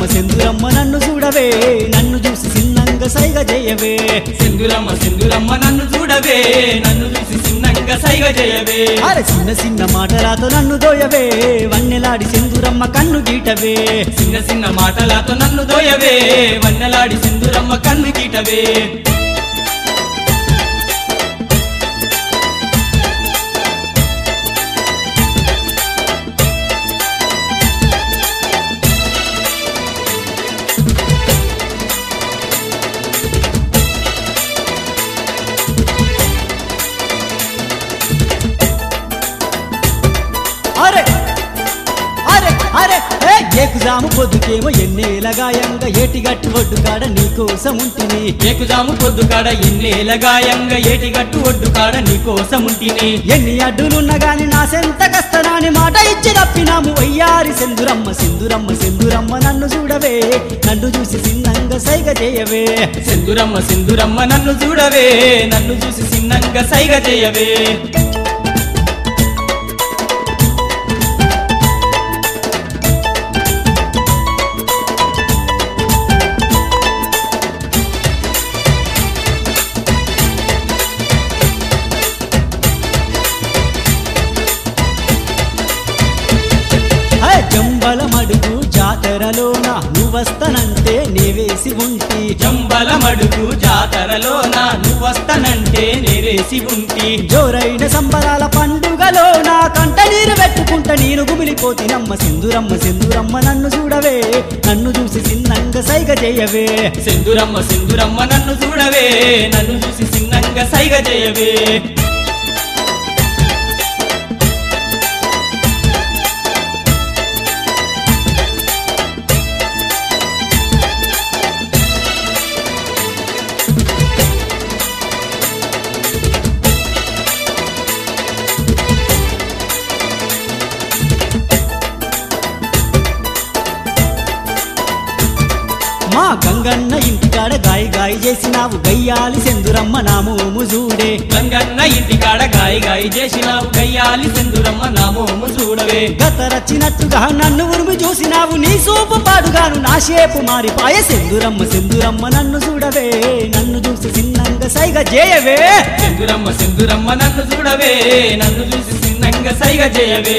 సెందురమ్మ సెందురమ్మ నన్ను చూడవే నన్ను చూసి చిన్నంగా సైగ చేయవే సింధురమ్మ సింధురమ్మ నన్ను చూడవే నన్ను చూసి చిన్నంగా సైగ చేయవే అరే చిన్న చిన్న మాటలతో నన్ను దోయవే వన్నెలాడి సెందురమ్మ కన్ను గీటవే చిన్న చిన్న మాటలతో నన్ను దోయవే వన్నెలాడి సింధురమ్మ కన్ను గీటవే అరే అరే అరే ఏ ఏకుజాము పొద్దుకేమో ఎన్నేల గాయంగా ఏటిగట్టు ఒడ్డు కాడ నీకోసం ఉంటిని ఏకుజాము పొద్దు కాడ ఎన్నేల గాయంగా ఏటిగట్టు ఒడ్డు కాడ నీకోసం ఉంటిని ఎన్ని అడ్డులున్నా గాని నా సెంత కస్తనాని మాట ఇచ్చి తప్పినాము వయ్యారి సెందురమ్మ సెందురమ్మ సెందురమ్మ నన్ను చూడవే నన్ను చూసి చిన్నంగా సైగ చేయవే సింధురమ్మ సింధురమ్మ నన్ను చూడవే నన్ను చూసి చిన్నంగా సైగ చేయవే హే జంబల మడుగు జాతరలోన నువ్వస్తనంటే నేవేసి ఉంటి జంబల మడుగు జాతరలో నా నువ్వస్తానంటే నేరేసి ఉంటి జోరైన సంబరాల పండుగలో నా కంట నీరు పెట్టుకుంట నేను గుమిలిపోతినమ్మ సింధురమ్మ సింధురమ్మ నన్ను చూడవే నన్ను చూసి చిన్నంగా సైగ చేయవే సింధురమ్మ సింధురమ్మ నన్ను చూడవే నన్ను చూసి చిన్నంగా సైగ చేయవే మా గంగన్న ఇంటికాడ గాయ గాయ చేసినావు గయ్యాలి సెందురమ్మ నా మోము చూడే గంగన్న ఇంటికాడ గాయి గాయి చేసినావు గయ్యాలి సింధురమ్మ నా మోము చూడవే గతరచ్చినట్టుగా నన్ను ఉరుము చూసినావు నీ సూపు పాడుగాను నా షేపు మారిపాయ సెందురమ్మ సెందురమ్మ నన్ను చూడవే నన్ను చూసి చిన్నంగా సైగ చేయవే సింధురమ్మ సింధురమ్మ నన్ను చూడవే నన్ను చూసి చిన్నంగా సైగ చేయవే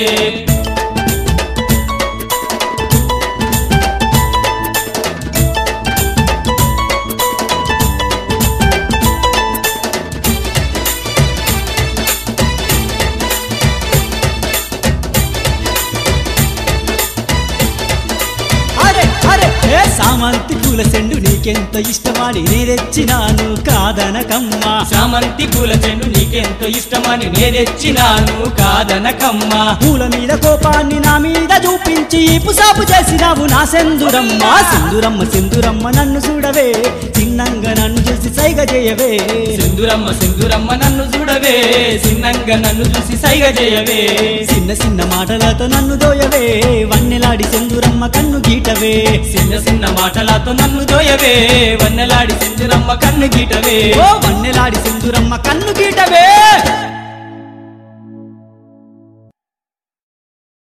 అరే అరే ఏ సామంతి పూల సెండు నీకెంత ఇష్టమని నేనెచ్చినాను కాదనకమ్మా చామంతి పూల చెండు నీకెంతో ఇష్టమని నేనెచ్చినాను కాదనకమ్మ పూల మీద కోపాన్ని నా మీద చూపించి పుసాపు చేసినావు నా సెందురమ్మ సెందురమ్మ సెందురమ్మ నన్ను చూడవే చిన్నంగా నన్ను చూసి సైగ చేయవే సింధురమ్మ సింధురమ్మ నన్ను చూడవే చిన్నంగా నన్ను చూసి సైగ చేయవే చిన్న చిన్న మాటలతో నన్ను దోయవే వన్నెలాడి సెందురమ్మ కన్ను గీటవే చిన్న చిన్న మాటలతో నన్ను దోయవే వన్నెలాడి సింధురమ్మ కన్ను గీటవే ఓ వన్నెలాడి సెందురమ్మ కన్ను గీటవే